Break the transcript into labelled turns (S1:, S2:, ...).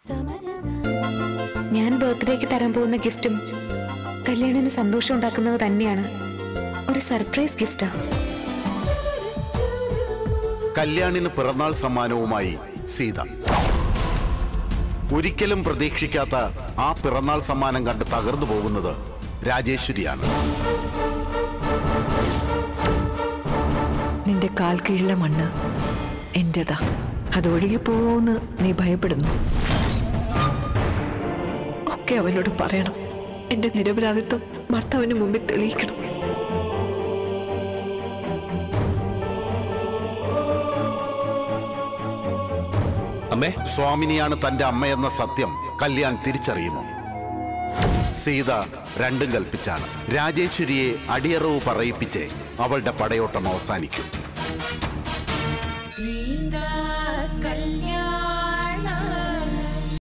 S1: ഞാൻ ബർത്ത്ഡേക്ക് തരാൻ പോകുന്ന ഗിഫ്റ്റും കല്യാണിന് സന്തോഷം ഉണ്ടാക്കുന്നത് തന്നെയാണ് ഒരു സർപ്രൈസ് ഗിഫ്റ്റാ
S2: കല്യാണിന് പിറന്നാൾ സമ്മാനവുമായി സീത ഒരിക്കലും പ്രതീക്ഷിക്കാത്ത ആ പിറന്നാൾ സമ്മാനം കണ്ട് തകർന്നു പോകുന്നത് രാജേശ്വരിയാണ്
S3: നിന്റെ കാൽ കീഴിലെ മണ്ണ് എന്റേതാ അതൊഴുകി പോവോന്ന് നീ ഭയപ്പെടുന്നു ഒക്കെ അവനോട് പറയണം എന്റെ നിരപരാധിത്വം ഭർത്താവിന് മുമ്പിൽ തെളിയിക്കണം
S4: അമ്മേ
S2: സ്വാമിനിയാണ് തന്റെ അമ്മയെന്ന സത്യം കല്യാൺ തിരിച്ചറിയുമോ സീത രണ്ടും കൽപ്പിച്ചാണ് രാജേശ്വരിയെ അടിയറവ് പറയിപ്പിച്ച് അവളുടെ പടയോട്ടം അവസാനിക്കും